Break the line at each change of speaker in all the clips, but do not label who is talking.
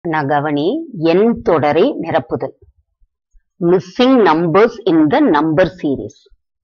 நான் கவனி எண் தொடரை நிரப்புதல் missing numbers in the number series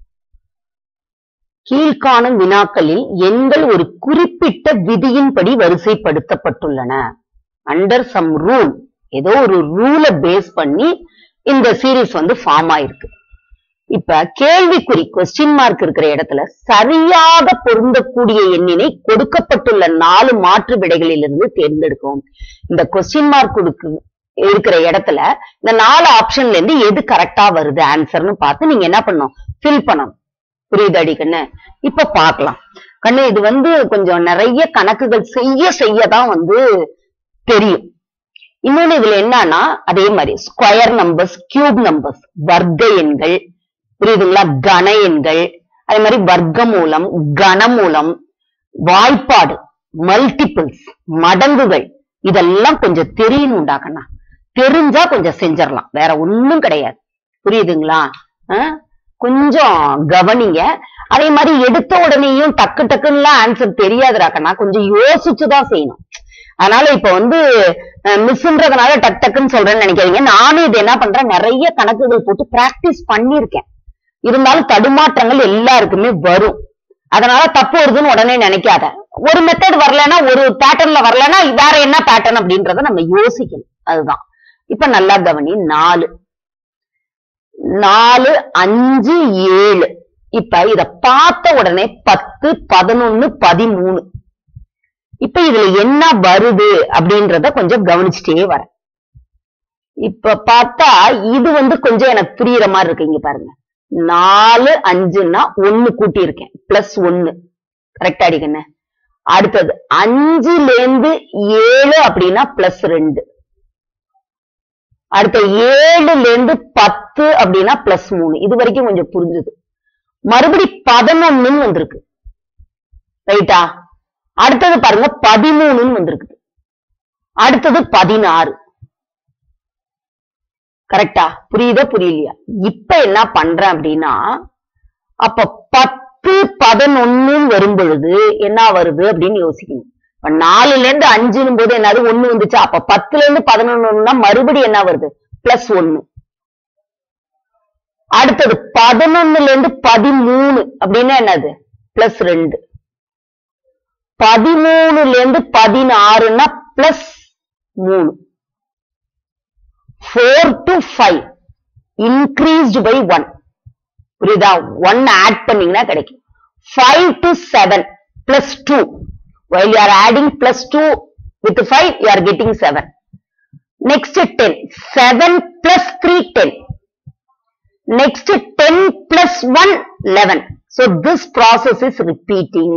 கீழ்காணும் வினாக்களில் எண்கள் ஒரு குறிப்பிட்ட விதியின்படி வரிசைப்படுத்தப்பட்டுள்ளன அண்டர் சம் ரூல் ஏதோ ஒரு ரூலை பேஸ் பண்ணி இந்த சீரீஸ் வந்து ஃபார்ம் ஆயிருக்கு இப்ப கேள்விக்குறி கொஸ்டின் மார்க் இருக்கிற இடத்துல சரியாக பொருந்தக்கூடிய எண்ணினை கொடுக்கப்பட்டுள்ள நாலு மாற்று விடைகளிலிருந்து தேர்ந்தெடுக்கும் இந்த கொஸ்டின் மார்க் கொடுக்கு இருக்கிற இடத்துல இந்த நாலு ஆப்ஷன்ல இருந்து எது கரெக்டா வருது ஆன்சர்னு பார்த்து நீங்க என்ன பண்ணணும் ஃபில் பண்ணணும் புரியுதாடி கண்ணு இப்ப பார்க்கலாம் கண்ணு இது வந்து கொஞ்சம் நிறைய கணக்குகள் செய்ய செய்ய தான் வந்து தெரியும் இன்னொன்னு இதுல என்னன்னா அதே மாதிரி ஸ்கொயர் நம்பர்ஸ் கியூப் நம்பர்ஸ் வர்க்க எண்கள் புரியுதுங்களா கன எண்கள் அதே மாதிரி வர்க்கமூலம் கனமூலம் வாய்ப்பாடு மல்டிபிள்ஸ் மடங்குகள் இதெல்லாம் கொஞ்சம் தெரியணும்டாக்கண்ணா தெரிஞ்சா கொஞ்சம் செஞ்சிடலாம் வேற ஒண்ணும் கிடையாது புரியுதுங்களா அஹ்? கொஞ்சம் கவனிங்க அதே மாதிரி எடுத்த உடனேயும் டக்கு டக்குன்னுலாம் ஆன்சர் தெரியாதுராக்கண்ணா கொஞ்சம் யோசிச்சுதான் செய்யணும் அதனால இப்ப வந்து மிஸ்ன்றதுனால டக் டக்குன்னு சொல்றேன்னு நினைக்காதீங்க நானும் இது என்ன பண்றேன் நிறைய கணக்குகள் போட்டு பிராக்டிஸ் பண்ணியிருக்கேன் இருந்தாலும் தடுமாற்றங்கள் எல்லாருக்குமே வரும் அதனால தப்பு வருதுன்னு உடனே நினைக்காத ஒரு மெத்தட் வரலன்னா ஒரு பேட்டர்ன்ல வரலன்னா வேற என்ன பேட்டர்ன் அப்படின்றத நம்ம யோசிக்கணும் அதுதான் இப்ப நல்லா கவனி நாலு நாலு அஞ்சு ஏழு இப்ப இத பார்த்த உடனே பத்து பதினொன்னு பதிமூணு இப்ப இதுல என்ன வருது அப்படின்றத கொஞ்சம் கவனிச்சுட்டே வரேன் இப்ப பார்த்தா இது வந்து கொஞ்சம் எனக்கு புரியுற மாதிரி இருக்கு இங்க பாருங்க நாலு அஞ்சுன்னா ஒண்ணு கூட்டி இருக்கேன் பிளஸ் ஒண்ணு கரெக்டா அடிக்கண்ணே அடுத்தது அஞ்சுல இருந்து ஏழு அப்படின்னா பிளஸ் ரெண்டு அடுத்த ஏழுல இருந்து பத்து அப்படின்னா பிளஸ் மூணு இது வரைக்கும் கொஞ்சம் புரிஞ்சுது மறுபடி பதினொன்னுன்னு வந்திருக்கு ரைட்டா அடுத்தது பாருங்க பதிமூணுன்னு வந்திருக்குது அடுத்தது பதினாறு கரெக்டா புரியுதா புரியலையா இப்ப என்ன பண்றேன் அப்படின்னா அப்ப பத்து பதினொன்னுன்னு வரும் பொழுது என்ன வருது அப்படின்னு யோசிக்கணும் இப்ப நாலுல இருந்து அஞ்சுன்னு போது என்னது ஒண்ணு வந்துச்சா அப்ப பத்துல இருந்து பதினொன்னுன்னா மறுபடியும் என்ன வருது பிளஸ் ஒண்ணு அடுத்தது பதினொன்னுல இருந்து பதிமூணு அப்படின்னா என்னது பிளஸ் ரெண்டு பதிமூணுல இருந்து பதினாறுன்னா பிளஸ் மூணு four to five increased by one புரியுதா ஒன் ஆட் பண்ணீங்கன்னா கிடைக்கும் five to seven plus two while you are adding plus 2 with 5 you are getting 7 next 10 7 plus 3 10 next 10 plus 1 11 so this process is repeating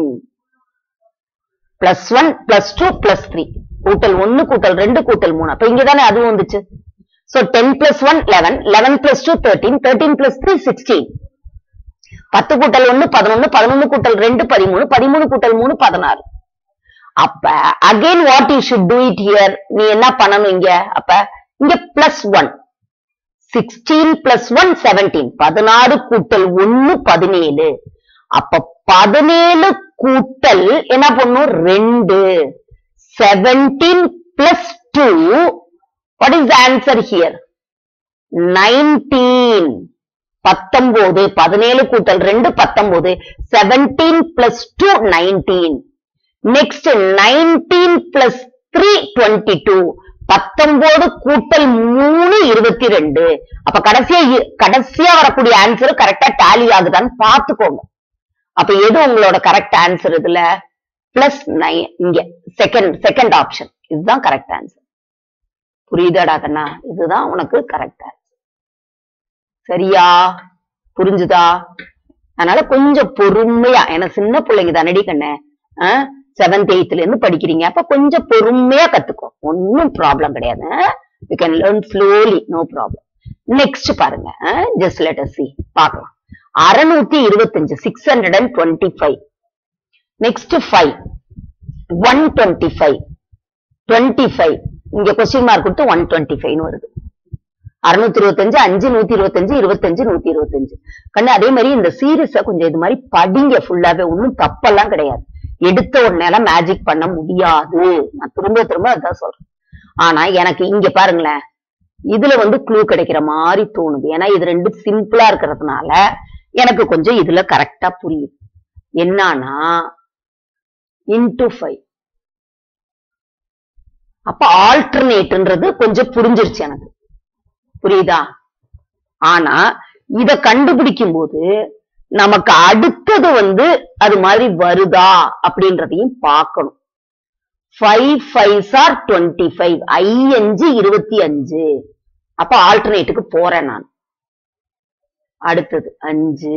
plus 1 plus 2 plus 3 கூட்டல் 1 கூட்டல் 2 கூட்டல் 3 அப்ப இங்க தானே அதுவும் வந்துச்சு so 10 plus 1 11 11 plus 2 13 13 plus 3 16 பத்து கூட்டல் ஒன்னு பதினொன்னு பதினொன்னு கூட்டல் ரெண்டு பதிமூணு பதிமூணு கூட்டல் மூணு பதினாறு அப்ப again what you should do it here நீ என்ன பண்ணணும் இங்க அப்ப இங்க plus one sixteen plus one seventeen பதினாறு கூட்டல் ஒன்னு பதினேழு அப்ப பதினேழு கூட்டல் என்ன பண்ணும் ரெண்டு seventeen plus two what is answer here nineteen பத்தொன்பது பதினேழு கூட்டல் ரெண்டு பத்தொன்பது seventeen plus two nineteen next nineteen plus three twenty two பத்தொன்பது கூட்டல் மூணு இருபத்தி ரெண்டு அப்ப கடைசியா இ- கடைசியா வரக்கூடிய ஆன்சர் கரெக்டா டேலி ஆகுதான்னு பாத்துக்கோங்க அப்ப எது உங்களோட கரெக்ட் ஆன்சர் இதுல பிளஸ் நைன் இங்க செகண்ட் செகண்ட் ஆப்ஷன் இதுதான் கரெக்ட் ஆன்சர் புரியுதாடா கண்ணா இதுதான் உனக்கு கரெக்ட் ஆன்சர் சரியா புரிஞ்சுதா அதனால கொஞ்சம் பொறுமையா ஏன்னா சின்ன பிள்ளைங்க தானடி கண்ணே செவன்த் எயித்துல இருந்து படிக்கிறீங்க அப்ப கொஞ்சம் பொறுமையா கத்துக்கோ ஒன்னும் ப்ராப்ளம் கிடையாது you can learn slowly no problem next பாருங்க ஜஸ்ட் லெட் சி பார்க்கலாம் அறுநூத்தி இருபத்தஞ்சு six hundred and twenty five next five one twenty five twenty five இங்க கொஸ்டின் மார்க் கொடுத்து ஒன் டுவெண்ட்டி ஃபைவ்னு வருது அறுநூத்தி இருபத்தஞ்சு அஞ்சு நூத்தி இருபத்தஞ்சு இருபத்தஞ்சு நூத்தி இருபத்தஞ்சு கண்ணு அதே மாதிரி இந்த சீரீஸ கொஞ்சம் இது மாதிரி படிங்க ஃபுல்லாவே ஒன்னும் தப்பெல்லாம் கிடையாது எடுத்த ஒரு நேரம் மேஜிக் பண்ண முடியாது நான் திரும்ப திரும்ப அதான் சொல்றேன் ஆனா எனக்கு இங்க பாருங்களேன் இதுல வந்து க்ளூ கிடைக்கிற மாதிரி தோணுது ஏன்னா இது ரெண்டு சிம்பிளா இருக்கிறதுனால எனக்கு கொஞ்சம் இதுல கரெக்டா புரியுது என்னன்னா இன்டு ஃபைவ் அப்ப ஆல்டர்னேட்ன்றது கொஞ்சம் புரிஞ்சிருச்சு எனக்கு புரியுதா ஆனா இத கண்டுபிடிக்கும் போது நமக்கு அடுத்தது வந்து அது மாதிரி வருதா அப்படின்றதையும் பார்க்கணும் five five or twenty five ஐ அஞ்சு இருபத்தி அஞ்சு அப்ப ஆல்டர்னேட்டுக்கு போறேன் நான் அடுத்தது அஞ்சு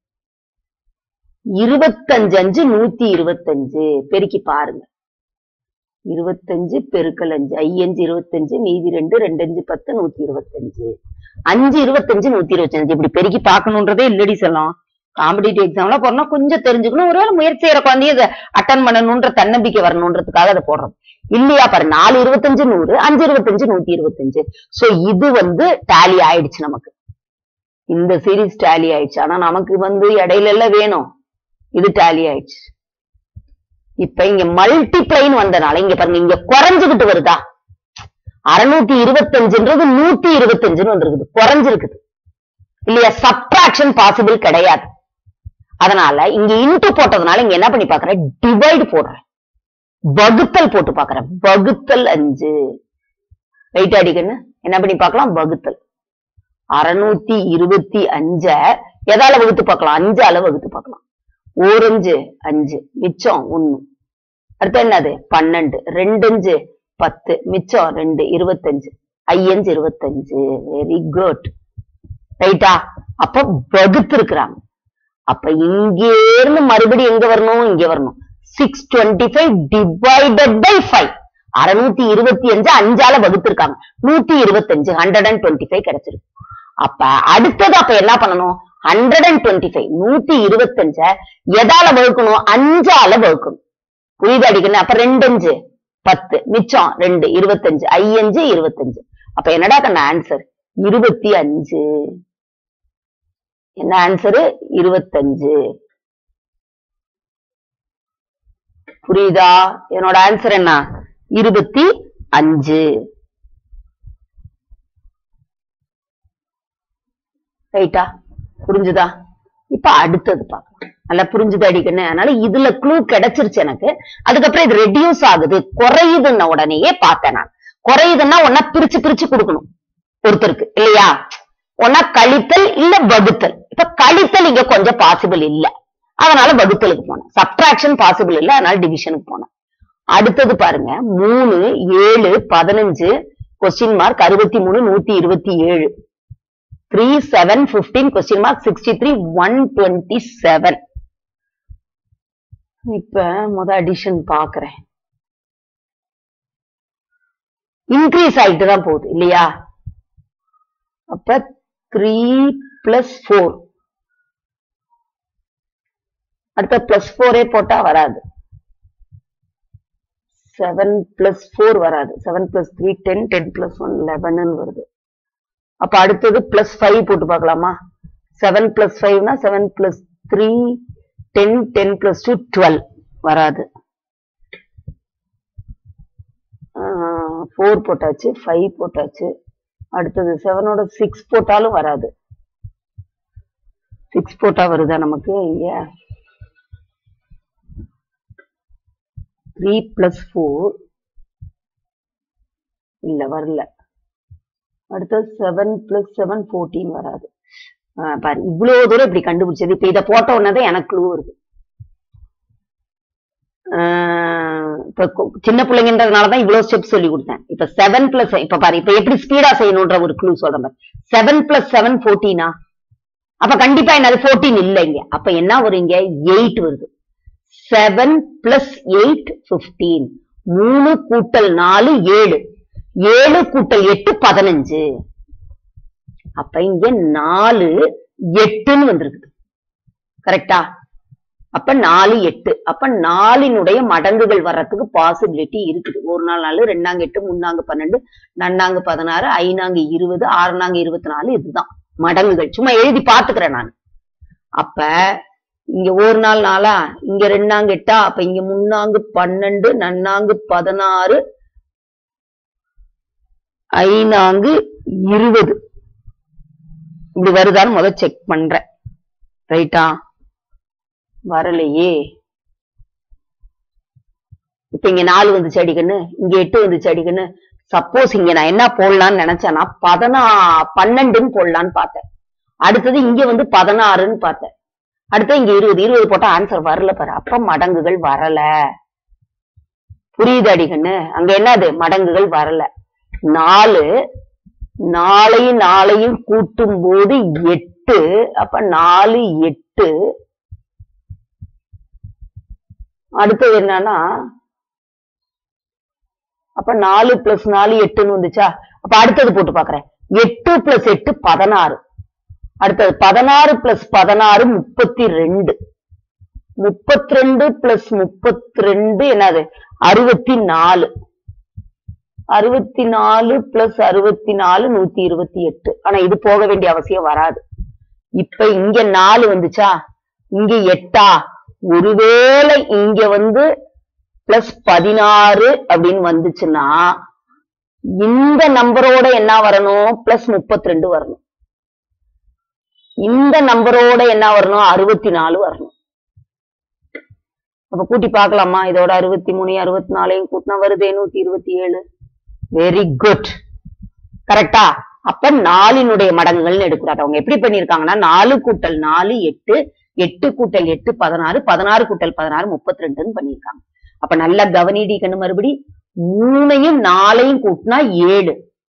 இருபத்தஞ்சு அஞ்சு நூத்தி இருபத்தஞ்சு பெருக்கி பாருங்க இருபத்தஞ்சு பெருக்கல் அஞ்சு ஐ அஞ்சு இருபத்தஞ்சு மீதி ரெண்டு ரெண்டு அஞ்சு பத்து நூத்தி இருபத்தஞ்சு அஞ்சு இருபத்தஞ்சு நூத்தி இருபத்தஞ்சு இப்படி பெருக்கி பார்க்கணுன்றதே இல்லடி செல்லம் காம்படிட்டிவ் எக்ஸாம்ல போறோம்னா கொஞ்சம் தெரிஞ்சுக்கணும் ஒருவேளை முயற்சி செய்யற குழந்தைய இதை அட்டன் பண்ணணும்ன்ற தன்னம்பிக்கை வரணுன்றதுக்காக அதை போடுறோம் இல்லையா பாரு நாலு இருபத்தஞ்சு நூறு அஞ்சு இருபத்தஞ்சு நூத்தி இருபத்தஞ்சு சோ இது வந்து டேலி ஆயிடுச்சு நமக்கு இந்த சீரீஸ் டேலி ஆயிடுச்சு ஆனா நமக்கு வந்து இடையில எல்லாம் வேணும் இது டேலி ஆயிடுச்சு இப்ப இங்க மல்டிப்ளைன்னு வந்தனால இங்க பாருங்க இங்க குறைஞ்சுகிட்டு வருதா அறுநூத்தி இருபத்தஞ்சுன்றது நூத்தி இருபத்தஞ்சுன்னு வந்திருக்குது குறைஞ்சிருக்குது இல்லையா சப்ட்ராக்ஷன் பாசிபிள் கிடையாது அதனால இங்க இன்ட்டு போட்டதுனால இங்க என்ன பண்ணி பாக்குறேன் டிவைடு போடுறேன் வகுத்தல் போட்டு பாக்குறேன் வகுத்தல் அஞ்சு வெயிட் அடிக்கன்னு என்ன பண்ணி பார்க்கலாம் வகுத்தல் அறுநூத்தி இருபத்தி அஞ்ச எதால வகுத்து பார்க்கலாம் அஞ்சால வகுத்து பார்க்கலாம் ஓரஞ்சு அஞ்சு மிச்சம் ஒண்ணு அடுத்து என்னது பன்னெண்டு ரெண்டஞ்சு பத்து மிச்சம் ரெண்டு இருபத்தஞ்சு ஐயஞ்சு இருபத்தஞ்சு வெரி குட் ரைட்டா அப்ப வகுத்து இருக்கிறாங்க அப்ப இங்கே இருந்து மறுபடியும் எங்க வரணும் இங்க வரணும் six twenty five divided by five அறுநூத்தி இருபத்தி அஞ்சு அஞ்சால வகுத்திருக்காங்க நூத்தி இருபத்தஞ்சு ஹண்ட்ரட் அண்ட் டுவெண்ட்டி ஃபைவ் கிடைச்சிருக்கு அப்ப அடுத்தது அப்ப என்ன பண்ணணும் ஹண்ட்ரட் அண்ட் டுவெண்ட்டி ஃபைவ் நூத்தி இருபத்தஞ்ச எதால வகுக்கணும் அஞ்சால வகுக்கணும் புரியுது அடிக்கணும் அப்ப ரெண்டு அஞ்சு பத்து மிச்சம் ரெண்டு இருபத்தஞ்சு ஐயஞ்சு இருபத்தஞ்சு அப்ப என்னடா கண்ண ஆன்சர் இருபத்தி அஞ்சு என்ன ஆன்சரு இருபத்தஞ்சு புரியுதா என்னோட ஆன்சர் என்ன இருபத்தி அஞ்சு ரைட்டா புரிஞ்சுதா இப்ப அடுத்தது பார்க்கலாம் நல்லா புரிஞ்சுது அடிக்கணும் அதனால இதுல க்ளூ கிடைச்சிருச்சு எனக்கு அதுக்கப்புறம் இது ரெடியூஸ் ஆகுது குறையுதுன்ன உடனேயே பார்த்தேன் நான் குறையுதுன்னா ஒன்னா பிரிச்சு பிரிச்சு கொடுக்கணும் ஒருத்தருக்கு இல்லையா ஒன்னா கழித்தல் இல்ல வகுத்தல் இப்ப கழித்தல் இங்க கொஞ்சம் பாசிபிள் இல்ல அதனால வகுத்தலுக்கு போனேன் சப்ட்ராக்ஷன் பாசிபிள் இல்ல அதனால டிவிஷனுக்கு போனேன் அடுத்தது பாருங்க மூணு ஏழு பதினஞ்சு கொஸ்டின் மார்க் அறுபத்தி மூணு நூத்தி இருபத்தி ஏழு three seven fifteen question mark sixty three one twenty seven இப்ப முத அடிஷன் பாக்குறேன் இன்க்ரீஸ் ஆயிட்டு தான் போகுது இல்லையா அப்ப த்ரீ பிளஸ் ஃபோர் அடுத்த பிளஸ் ஃபோரே போட்டா வராது செவன் பிளஸ் ஃபோர் வராது seven plus three ten ten plus one eleven வருது அப்ப அடுத்தது பிளஸ் ஃபைவ் போட்டு பார்க்கலாமா செவன் பிளஸ் ஃபைவ்னா seven plus three ten ten plus two twelve வராது ஃபோர் போட்டாச்சு ஃபைவ் போட்டாச்சு அடுத்தது செவனோட சிக்ஸ் போட்டாலும் வராது சிக்ஸ் போட்டா வருதா நமக்கு இங்க த்ரீ பிளஸ் ஃபோர் இல்ல வரல அடுத்தது செவன் பிளஸ் செவன் ஃபோர்டீன் வராது ஆஹ் பாரு இவ்வளவு தூரம் இப்படி கண்டுபிடிச்சது இப்ப இதை போட்ட உடனே எனக்கு க்ளூ வருது ஆஹ் இப்ப கு- சின்ன பிள்ளைங்கன்றதுனாலதான் இவ்வளவு ஸ்டெப் சொல்லி கொடுத்தேன் இப்ப செவன் பிளஸ் இப்ப பாரு இப்ப எப்படி ஸ்பீடா செய்யணும்ன்ற ஒரு க்ளூ சொல்றேன் பாரு செவன் பிளஸ் செவன் ஃபோர்டீனா அப்ப கண்டிப்பா என்னது ஃபோர்டீன் இல்ல இங்க அப்ப என்ன வரும் இங்க எயிட் வருது செவன் பிளஸ் எயிட் பிப்டீன் மூணு கூட்டல் நாலு ஏழு ஏழு கூட்டல் எட்டு பதினஞ்சு அப்ப இங்க நாலு எட்டுன்னு வந்திருக்குது கரெக்டா அப்ப நாலு எட்டு அப்ப நாலினுடைய மடங்குகள் வர்றதுக்கு பாசிபிலிட்டி இருக்குது ஒரு நாள் நாலு ரெண்டாங்க எட்டு மூணாங்க பன்னெண்டு நன்னாங்க பதினாறு ஐநாங்க இருபது ஆறுநாங்க இருபத்தி நாலு இதுதான் மடங்குகள் சும்மா எழுதி பாத்துக்கிறேன் நான் அப்ப இங்க ஒரு நாள் நாளா இங்க ரெண்டாங்க எட்டா அப்ப இங்க முன்னாங்கு பன்னெண்டு நன்னாங்கு பதினாறு ஐநான்கு இருபது இப்படி வருதான்னு முதல் செக் பண்றேன் ரைட்டா வரலையே இப்ப இங்க நாலு வந்துச்சு அடிக்கன்னு இங்க எட்டு வந்துச்சு அடிக்கன்னு சப்போஸ் இங்க நான் என்ன போடலாம்னு நினைச்சேன்னா பதினா பன்னெண்டுன்னு போடலான்னு பார்த்தேன் அடுத்தது இங்க வந்து பதினாறுன்னு பார்த்தேன் அடுத்து இங்க இருபது இருபது போட்டா ஆன்சர் வரல பாரு அப்ப மடங்குகள் வரல புரியுது அடிக்கண்ணு அங்க என்னது மடங்குகள் வரல நாலு நாளையும் நாளையும் கூட்டும் போது எட்டு அப்ப நாலு எட்டு அடுத்தது என்னன்னா அப்ப நாலு பிளஸ் நாலு எட்டுன்னு வந்துச்சா அப்ப அடுத்தது போட்டு பாக்குறேன் எட்டு பிளஸ் எட்டு பதினாறு அடுத்தது பதினாறு பிளஸ் பதினாறு முப்பத்தி ரெண்டு முப்பத்தி ரெண்டு பிளஸ் முப்பத்தி ரெண்டு என்னது அறுபத்தி நாலு அறுபத்தி நாலு பிளஸ் அறுபத்தி நாலு நூத்தி இருபத்தி எட்டு ஆனா இது போக வேண்டிய அவசியம் வராது இப்ப இங்க நாலு வந்துச்சா இங்க எட்டா ஒருவேளை இங்க வந்து பிளஸ் பதினாறு அப்படின்னு வந்துச்சுன்னா இந்த நம்பரோட என்ன வரணும் பிளஸ் முப்பத்தி ரெண்டு வரணும் இந்த நம்பரோட என்ன வரணும் அறுபத்தி நாலு வரணும் அப்ப கூட்டி பார்க்கலாமா இதோட அறுபத்தி மூணு அறுபத்தி நாலையும் கூட்டினா வருதே நூத்தி இருபத்தி ஏழு வெரி குட் கரெக்டா அப்ப நாலினுடைய மடங்குகள்னு எடுக்கிறாரு அவங்க எப்படி பண்ணிருக்காங்கன்னா நாலு கூட்டல் நாலு எட்டு எட்டு கூட்டல் எட்டு பதினாறு பதினாறு கூட்டல் பதினாறு முப்பத்தி ரெண்டுன்னு பண்ணிருக்காங்க அப்ப நல்லா கவனிடி கண்ணு மறுபடி மூணையும் நாலையும் கூட்டினா ஏழு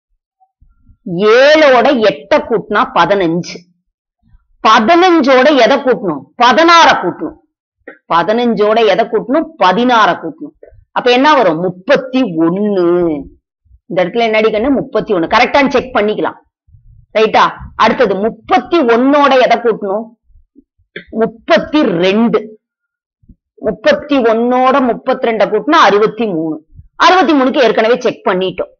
ஏழோட எட்ட கூட்டினா பதினஞ்சு பதினஞ்சோட எதை கூட்டணும் பதினாற கூட்டணும் பதினஞ்சோட எதை கூட்டணும் பதினாற கூட்டணும் அப்ப என்ன வரும் முப்பத்தி ஒண்ணு இந்த இடத்துல என்னடி கண்ணு முப்பத்தி ஒண்ணு கரெக்டான்னு செக் பண்ணிக்கலாம் ரைட்டா அடுத்தது முப்பத்தி ஒன்னோட எதை கூட்டணும் முப்பத்தி ரெண்டு முப்பத்தி ஒன்னோட முப்பத்தி ரெண்ட கூட்டினா அறுபத்தி மூணு அறுபத்தி மூணுக்கு ஏற்கனவே செக் பண்ணிட்டோம்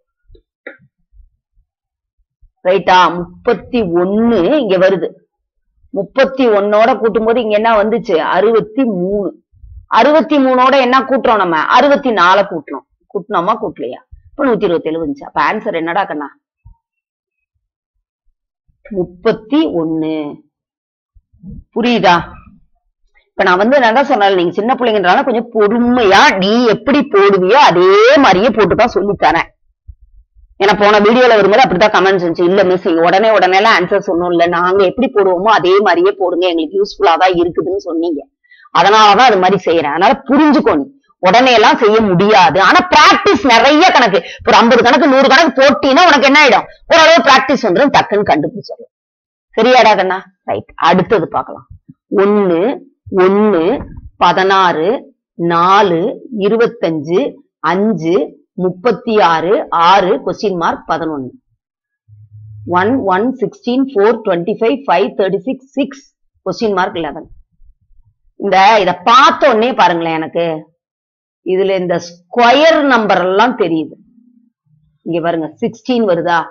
ரைட்டா முப்பத்தி ஒண்ணு இங்க வருது முப்பத்தி ஒன்னோட கூட்டும் போது இங்க என்ன வந்துச்சு அறுபத்தி மூணு அறுபத்தி மூணோட என்ன கூட்டுறோம் நம்ம அறுபத்தி நால கூட்டணும் கூட்டினோமா கூட்டலையா இப்ப நூத்தி இருபத்தி ஏழு வந்துச்சு அப்ப ஆன்சர் என்னடா கண்ணா முப்பத்தி ஒண்ணு புரியுதா இப்ப நான் வந்து நான் தான் சொன்னேன் நீங்க சின்ன பிள்ளைங்கன்றனால கொஞ்சம் பொறுமையா நீ எப்படி போடுவியோ அதே மாதிரியே போட்டுதான் சொல்லித் தரேன் ஏன்னா போன வீடியோல வரும்போது அப்படித்தான் கமெண்ட்ஸ் இருந்துச்சு இல்ல மிஸ் உடனே உடனே எல்லாம் ஆன்சர் சொன்னோம் இல்ல நாங்க எப்படி போடுவோமோ அதே மாதிரியே போடுங்க எங்களுக்கு யூஸ்ஃபுல்லா தான் இருக்குதுன்னு சொன்னீங்க அதனாலதான் அது மாதிரி செய்யறேன் அதனால புரிஞ்சுக்கோ நீ உடனே எல்லாம் செய்ய முடியாது ஆனா பிராக்டிஸ் நிறைய கணக்கு ஒரு ஐம்பது கணக்கு நூறு கணக்கு போட்டீங்கன்னா உனக்கு என்ன ஆயிடும் ஓரளவு பிராக்டிஸ் வந்துடும் டக்குன்னு கண்டுபிடிச்சிடும் சரியாடா கண்ணா ரைட் அடுத்தது பார்க்கலாம் ஒண்ணு ஒண்ணு பதினாறு நாலு இருபத்தஞ்சு அஞ்சு முப்பத்தி ஆறு ஆறு கொஸ்டின் மார்க் பதினொன்னு one one sixteen four twenty five five thirty six six question mark eleven இந்த இத பார்த்த உடனே பாருங்களேன் எனக்கு இதுல இந்த ஸ்கொயர் நம்பர் எல்லாம் தெரியுது இங்க பாருங்க சிக்ஸ்டீன் வருதா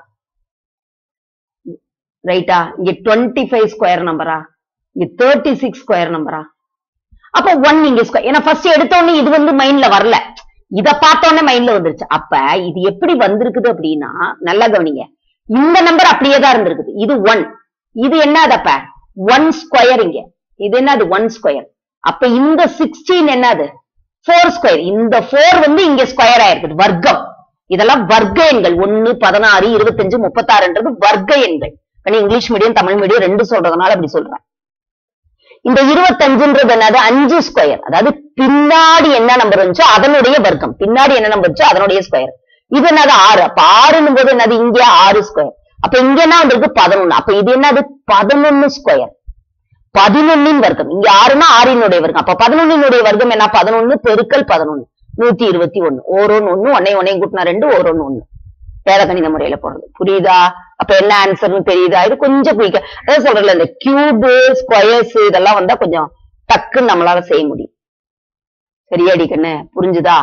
ரைட்டா இங்க டுவெண்ட்டி ஃபைவ் ஸ்கொயர் நம்பரா இங்க தேர்ட்டி சிக்ஸ் ஸ்கொயர் நம்பரா அப்ப ஒன் இங்க ஸ்கொயர் ஏன்னா ஃபர்ஸ்ட் எடுத்த உடனே இது வந்து மைண்ட்ல வரல இத பார்த்த உடனே மைண்ட்ல வந்துருச்சு அப்ப இது எப்படி வந்திருக்குது அப்படின்னா நல்லா கவனிங்க இந்த நம்பர் அப்படியே தான் இருந்திருக்குது இது ஒன் இது என்னதப்ப ஒன் ஸ்கொயர் இங்க இது என்னது ஒன் ஸ்கொயர் அப்ப இந்த சிக்ஸ்டீன் என்னது ஃபோர் ஸ்கொயர் இந்த ஃபோர் வந்து இங்க ஸ்கொயர் ஆயிருக்குது வர்க்கம் இதெல்லாம் வர்க்க எண்கள் ஒன்னு பதினாறு இருபத்தஞ்சு முப்பத்தாறுன்றது வர்க்க எண்கள் ஏன்னா இங்கிலீஷ் மீடியம் தமிழ் மீடியம் ரெண்டு சொல்றதுனால அப்படி சொல்றேன் இந்த இருபத்தஞ்சுன்றது என்னது அஞ்சு ஸ்கொயர் அதாவது பின்னாடி என்ன நம்பர் இருந்துச்சோ அதனுடைய வர்க்கம் பின்னாடி என்ன நம்பர் இருந்துச்சோ அதனுடைய ஸ்கொயர் இது என்னது ஆறு அப்ப ஆறுன்னும் போது என்னது இங்க ஆறு ஸ்கொயர் அப்ப இங்க என்ன வந்திருக்கு பதினொன்னு அப்ப இது என்னது பதினொன்னு ஸ்கொயர் பதினொன்னின் வர்க்கம் இங்க ஆறுனா ஆறினுடைய வர்க்கம் அப்ப பதினொன்னினுடைய வர்க்கம் என்ன பதினொன்னு பெருக்கல் பதினொன்னு நூத்தி இருபத்தி ஒண்ணு ஓரோன்னு ஒண்ணு ஒன்னே ஒன்னையும் கூட்டினா ரெண்டு ஓரோன்னு ஒண்ணு வேத கணித முறையில போடுறது புரியுதா அப்ப என்ன ஆன்சர்னு தெரியுதா இது கொஞ்சம் குயிக்க அதான் சொல்றேன்ல இந்த கியூபு ஸ்கொயர்ஸ் இதெல்லாம் வந்தா கொஞ்சம் டக்குன்னு நம்மளால செய்ய முடியும் சரியாடி கண்ணு புரிஞ்சுதா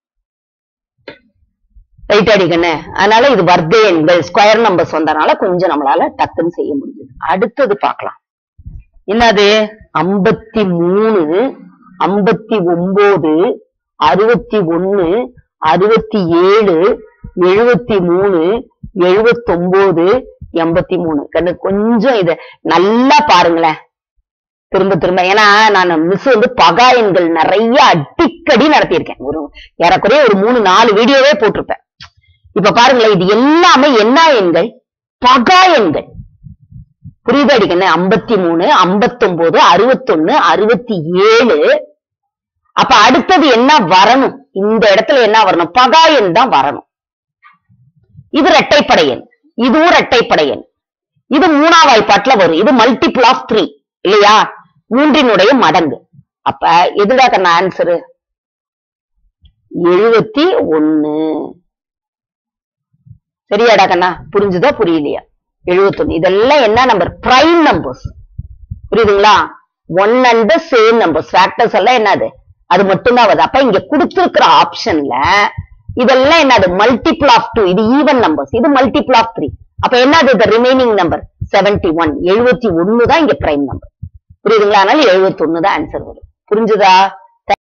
ரைட் அடி கண்ணு அதனால இது வர்க்க எண்கள் ஸ்கொயர் நம்பர்ஸ் வந்தனால கொஞ்சம் நம்மளால டக்குன்னு செய்ய முடியுது அடுத்தது பார்க்கலாம் என்னது ஐம்பத்தி மூணு ஐம்பத்தி ஒன்பது அறுபத்தி ஒண்ணு அறுபத்தி ஏழு எழுபத்தி மூணு எழுபத்தொன்பது எண்பத்தி மூணு கண்ணு கொஞ்சம் இத நல்லா பாருங்களேன் திரும்ப திரும்ப ஏன்னா நான் மிஸ் வந்து பகா எண்கள் நிறைய அடிக்கடி நடத்தியிருக்கேன் ஒரு ஏறக்குறைய ஒரு மூணு நாலு வீடியோவே போட்டிருப்பேன் இப்ப பாருங்களேன் இது எல்லாமே என்ன எண்கள் பகா எண்கள் புரியுது அடிக்கண்ணு ஐம்பத்தி மூணு ஐம்பத்தொன்பது அறுபத்தொன்னு அறுபத்தி ஏழு அப்ப அடுத்தது என்ன வரணும் இந்த இடத்துல என்ன வரணும் பகா எண் தான் வரணும் இது இரட்டைப்படை எண் இதுவும் இரட்டைப்படை எண் இது மூணாம் வாய்ப்பாட்டுல வரும் இது மல்டிபிள் ஆஃப் த்ரீ இல்லையா மூன்றினுடைய மடங்கு அப்ப எதுடா கண்ண ஆன்சரு எழுபத்தி ஒன்னு சரியாடா கண்ணா புரிஞ்சுதா புரியலையா எழுபத்தொன்னு இதெல்லாம் என்ன நம்பர் பிரைம் நம்பர்ஸ் புரியுதுங்களா one and the same numbers factors எல்லாம் என்னது அது மட்டும்தான் வருது அப்ப இங்க கொடுத்திருக்கிற ஆப்ஷன்ல இதெல்லாம் என்னது மல்டிபிள் ஆஃப் டூ இது ஈவன் நம்பர்ஸ் இது மல்டிபிள் ஆஃப் த்ரீ அப்ப என்னது இந்த ரிமைனிங் நம்பர் செவன்டி ஒன் எழுபத்தி ஒன்னு தான் இங்க பிரைம் நம்பர் புரியுதுங்களா அதனால எழுபத்தி ஒன்னு தான் ஆன்சர் வரும் புரிஞ்சுதா